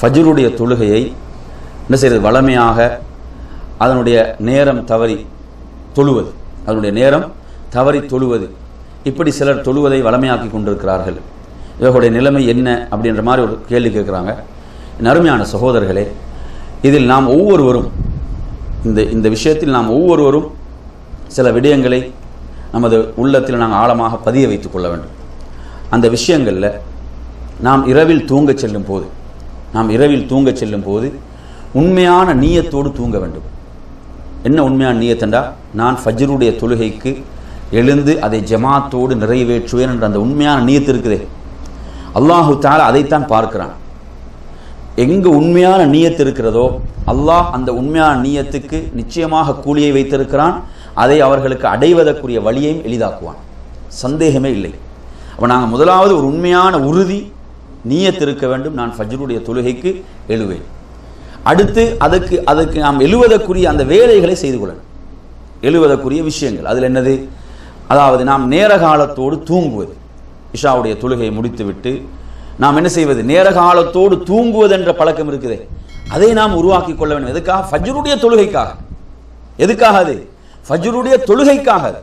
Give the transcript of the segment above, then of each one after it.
ஃபஜ்ருடைய தொழுகையை என்ன செய்கிறது வளமையாக அதனுடைய நேரம் தவறி தொழுவது அதனுடைய நேரம் தவறி தொழுவது இப்படி சிலர் தொழுவதை வளமையாக்கி கொண்டிருக்கிறார்கள் இவர்களுடைய நிலைமை என்ன அப்படின்ற மாதிரி ஒரு கேள்வி கேட்குறாங்க என் அருமையான சகோதரர்களே இதில் நாம் ஒவ்வொருவரும் இந்த இந்த விஷயத்தில் நாம் ஒவ்வொருவரும் சில விடயங்களை நமது உள்ளத்தில் நாங்கள் ஆழமாக பதிய வைத்துக் கொள்ள வேண்டும் அந்த விஷயங்களில் நாம் இரவில் தூங்கச் செல்லும் போது நாம் இரவில் தூங்கச் செல்லும் போது உண்மையான நீயத்தோடு தூங்க வேண்டும் என்ன உண்மையான நீயத்தண்டா நான் ஃபஜ்ருடைய தொழுகைக்கு எழுந்து அதை ஜமாத்தோடு நிறைவேற்றுவேன் என்ற அந்த உண்மையான நீயத்து இருக்குதே அல்லாஹு தாலா அதைத்தான் பார்க்கிறான் எங்கு உண்மையான நீயத்து இருக்கிறதோ அல்லாஹ் அந்த உண்மையான நீயத்துக்கு நிச்சயமாக கூலியை வைத்திருக்கிறான் அதை அவர்களுக்கு அடைவதற்குரிய வழியையும் எளிதாக்குவான் சந்தேகமே இல்லை அப்போ நாங்கள் முதலாவது ஒரு உண்மையான உறுதி நீயத்து இருக்க வேண்டும் நான் ஃபஜ்ருடைய தொழுகைக்கு எழுவேன் அடுத்து அதுக்கு அதுக்கு நாம் எழுவதற்குரிய அந்த வேலைகளை செய்து கொள்ளணும் எழுவதற்குரிய விஷயங்கள் அதில் என்னது அதாவது நாம் நேர காலத்தோடு தூங்குவது இஷாவுடைய தொழுகையை முடித்துவிட்டு நாம் என்ன செய்வது நேர காலத்தோடு தூங்குவது என்ற பழக்கம் இருக்குதே அதை நாம் உருவாக்கி கொள்ள வேண்டும் எதுக்காக ஃபஜ்ருடைய தொழுகைக்காக எதுக்காக அது ஃபஜ்ருடைய தொழுகைக்காக அது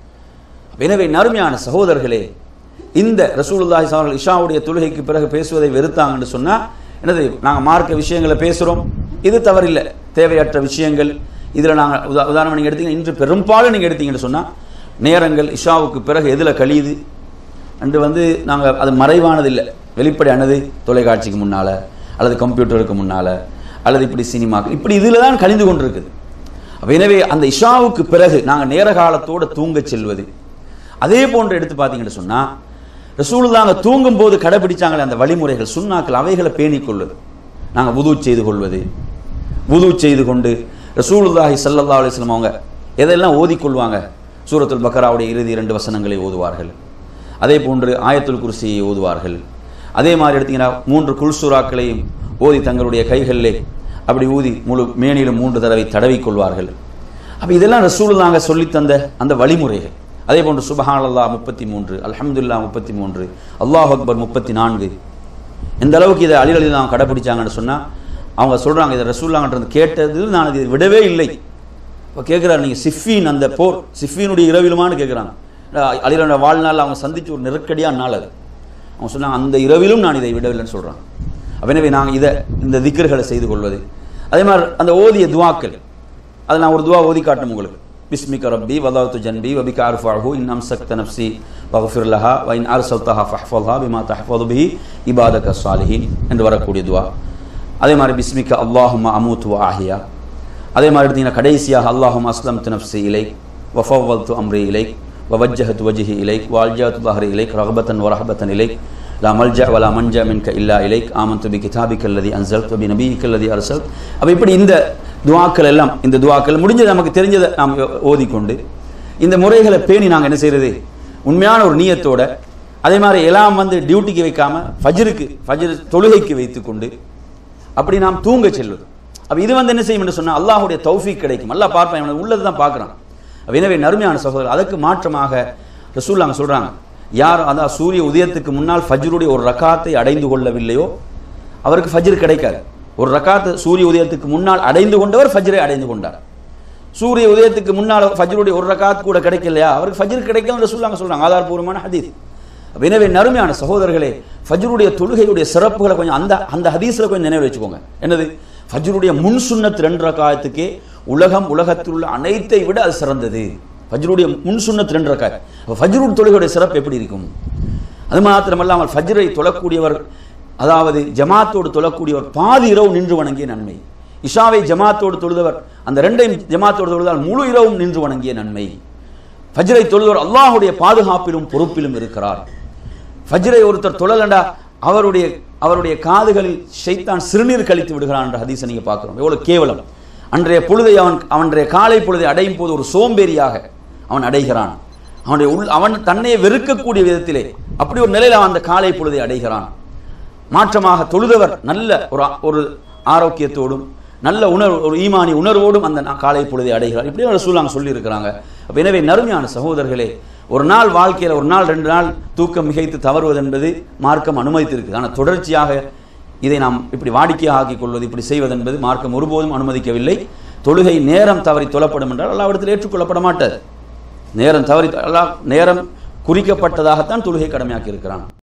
எனவே நறுமையான சகோதரர்களே இந்த ரசூலுல்லாஹி அவர்கள் இஷாவுடைய தொழுகைக்கு பிறகு பேசுவதை வெறுத்தாங்கன்னு சொன்னா என்னது நாங்கள் மார்க்க விஷயங்களை பேசுகிறோம் இது தவறில்லை தேவையற்ற விஷயங்கள் இதில் நாங்கள் உதா உதாரணம் நீங்கள் எடுத்தீங்க இன்று பெரும்பாலும் நீங்கள் எடுத்தீங்கன்னு சொன்னால் நேரங்கள் இஷாவுக்கு பிறகு எதில் கழியுது அன்று வந்து நாங்கள் அது மறைவானதில்லை வெளிப்படையானது தொலைக்காட்சிக்கு முன்னால் அல்லது கம்ப்யூட்டருக்கு முன்னால் அல்லது இப்படி சினிமாக்கு இப்படி இதில் தான் கழிந்து கொண்டிருக்குது அப்ப எனவே அந்த இஷாவுக்கு பிறகு நாங்கள் நேர காலத்தோடு தூங்கச் செல்வது அதே போன்று எடுத்து பார்த்தீங்கன்னு சொன்னால் ரசூலுல்லாங்க தூங்கும் போது கடைபிடிச்சாங்களே அந்த வழிமுறைகள் சுண்ணாக்கள் அவைகளை பேணிக் கொள்வது நாங்கள் வுது செய்து கொள்வது வுது செய்து கொண்டு ரசூலுல்லாஹி ஸல்லல்லாஹு அலைஹி வஸல்லம் அவங்க எதெல்லாம் ஓதிக்கொள்வாங்க சூரத்துல் பக்கராவுடைய இறுதி இரண்டு வசனங்களை ஓதுவார்கள் அதே போன்று ஆயத்துல் குர்சியை ஓதுவார்கள் அதே மாதிரி எடுத்தீங்கன்னா மூன்று குல்சூராக்களையும் ஓதி தங்களுடைய கைகளிலே அப்படி ஊதி முழு மேனிலும் மூன்று தடவை தடவிக் கொள்வார்கள் அப்போ இதெல்லாம் ரசூலுல்லாங்க சொல்லித் தந்த அந்த வழிமுறைகள் அதே போன்று சுபஹான் அல்லாஹ் முப்பத்தி மூன்று அல்ஹம்துல்லா முப்பத்தி மூன்று அல்லாஹ் அக்பர் முப்பத்தி நான்கு எந்த அளவுக்கு இதை அலில் அலிலாம் கடைப்பிடிச்சாங்கன்னு சொன்னால் அவங்க சொல்கிறாங்க இதை ரசூல்லாங்கன்றது கேட்டதில் நான் இதை விடவே இல்லை இப்போ கேட்குறாரு நீங்கள் சிஃபின் அந்த போர் சிஃபினுடைய இரவிலுமான்னு கேட்குறாங்க அலிலோட வாழ்நாள் அவங்க சந்திச்ச ஒரு நெருக்கடியான நாள் அது அவங்க சொன்னாங்க அந்த இரவிலும் நான் இதை விடவில்லைன்னு சொல்கிறாங்க அப்ப எனவே நாங்கள் இதை இந்த திக்கர்களை செய்து கொள்வது அதே மாதிரி அந்த ஓதிய துவாக்கள் அதை நான் ஒரு துவா ஓதி காட்டும் உங்களுக்கு பிஸ்மிக ரப்பி வதாத்து ஜன்பி வபிக அர்ஃபாஹு இன் அம்சக்த நப்சி வஃபிர் லஹா வ இன் அர்சல்தஹா ஃபஹ்ஃபல்ஹா பிமா தஹ்ஃபது பிஹி இபாதக சாலிஹின் என்று வரக்கூடிய துவா அதே மாதிரி பிஸ்மிக அல்லாஹும்ம அமூத் வ ஆஹியா அதே மாதிரி எடுத்தீங்கன்னா கடைசியாக அல்லாஹும் அஸ்லம் நப்சி இலை வஃபவல்து அம்ரி இலை ووجهت وجهي إليك وألجأت ظهري إليك رغبة ورهبة إليك لا ملجأ ولا منجا منك إلا إليك آمنت بكتابك الذي أنزلت وبنبيك الذي أرسلت அப்போ இப்படி இந்த துவாக்கள் எல்லாம் இந்த துவாக்கள் முடிஞ்சது நமக்கு தெரிஞ்சதை நாம் ஓதிக்கொண்டு இந்த முறைகளை பேணி நாங்கள் என்ன செய்யறது உண்மையான ஒரு நீயத்தோட அதே மாதிரி எல்லாம் வந்து டியூட்டிக்கு வைக்காம ஃபஜ்ருக்கு ஃபஜ்ர் தொழுகைக்கு வைத்துக்கொண்டு அப்படி நாம் தூங்க செல்வது அப்போ இது வந்து என்ன செய்யும் என்று சொன்னால் அல்லாஹுடைய தௌஃபீக் கிடைக்கும் அல்லாஹ் பார்ப்பான் இவனை உள்ளது தான் பார்க்குறான் அப்ப எனவே நறுமையான சகோதரர் அதுக்கு மாற்றமாக ரசூல்லாங்க சொல்கிறாங்க யார் அதான் சூரிய உதயத்துக்கு முன்னால் ஃபஜ்ருடைய ஒரு ரக்காத்தை அடைந்து கொள்ளவில்லையோ அவருக்கு ஃபஜ்ர் கிடைக்காது ஒரு ரக்காத்து சூரிய உதயத்துக்கு முன்னால் அடைந்து கொண்டவர் ஃபஜ்ரை அடைந்து கொண்டார் சூரிய உதயத்துக்கு முன்னால் ஃபஜ்ருடைய ஒரு ரக்காத் கூட கிடைக்கலையா அவருக்கு ஃபஜ்ர் கிடைக்கும் ரசூல்லாங்க சொல்கிறாங்க ஆதாரபூர்வமான ஹதீஸ் அப்ப எனவே நறுமையான சகோதரர்களே ஃபஜ்ருடைய தொழுகையுடைய சிறப்புகளை கொஞ்சம் அந்த அந்த ஹதீஸில் கொஞ்சம் நினைவு வச்சுக்கோங்க என்னது ஃபஜ்ருடைய முன் சுன்னத் ரெண்டு ரக்காயத்துக்கே உலகம் உலகத்தில் உள்ள அனைத்தை விட அது சிறந்தது ஃபஜ்ருடைய முன் சுன்னத் ரெண்டு ரக்காய் அப்போ ஃபஜ்ருடைய தொழுகையுடைய சிறப்பு எப்படி இருக்கும் அது மாத்திரமல்லாமல் ஃபஜ்ரை தொழக்கூடியவர் அதாவது ஜமாத்தோடு தொழக்கூடியவர் பாதி இரவு நின்று வணங்கிய நன்மை இஷாவை ஜமாத்தோடு தொழுதவர் அந்த ரெண்டையும் ஜமாத்தோடு தொழுதால் முழு இரவும் நின்று வணங்கிய நன்மை ஃபஜ்ரை தொழுதவர் அல்லாஹுடைய பாதுகாப்பிலும் பொறுப்பிலும் இருக்கிறார் ஃபஜ்ரை ஒருத்தர் தொழலண்டா அவருடைய அவருடைய காதுகளில் ஷைத்தான் சிறுநீர் கழித்து விடுகிறான் என்ற ஹதீஸை நீங்கள் பார்க்குறோம் எவ்வளவு கேவலம் அன்றைய பொழுதை அவன் அவனுடைய காலை பொழுதை அடையும் போது ஒரு சோம்பேறியாக அவன் அடைகிறான் அவனுடைய உள் அவன் தன்னையே வெறுக்கக்கூடிய விதத்திலே அப்படி ஒரு நிலையில் அவன் அந்த காலை பொழுதை அடைகிறான் மாற்றமாக தொழுதவர் நல்ல ஒரு ஒரு ஆரோக்கியத்தோடும் நல்ல உணர்வு ஒரு ஈமானி உணர்வோடும் அந்த காலை பொழுதை அடைகிறார் இப்படி ஒரு சூழலாங்க சொல்லியிருக்கிறாங்க அப்போ எனவே நறுமையான சகோதரர்களே ஒரு நாள் வாழ்க்கையில் ஒரு நாள் ரெண்டு நாள் தூக்கம் மிகைத்து தவறுவது என்பது மார்க்கம் அனுமதித்திருக்கு ஆனால் தொடர்ச்சியாக இதை நாம் இப்படி வாடிக்கையாக ஆக்கிக் கொள்வது இப்படி செய்வது என்பது மார்க்கம் ஒருபோதும் அனுமதிக்கவில்லை தொழுகை நேரம் தவறி தொழப்படும் என்றால் அல்லாவிடத்தில் ஏற்றுக்கொள்ளப்பட மாட்டாது நேரம் தவறி அல்லாஹ் நேரம் குறிக்கப்பட்டதாகத்தான் தொழுகை கடமையாக்கி இருக்கிறான்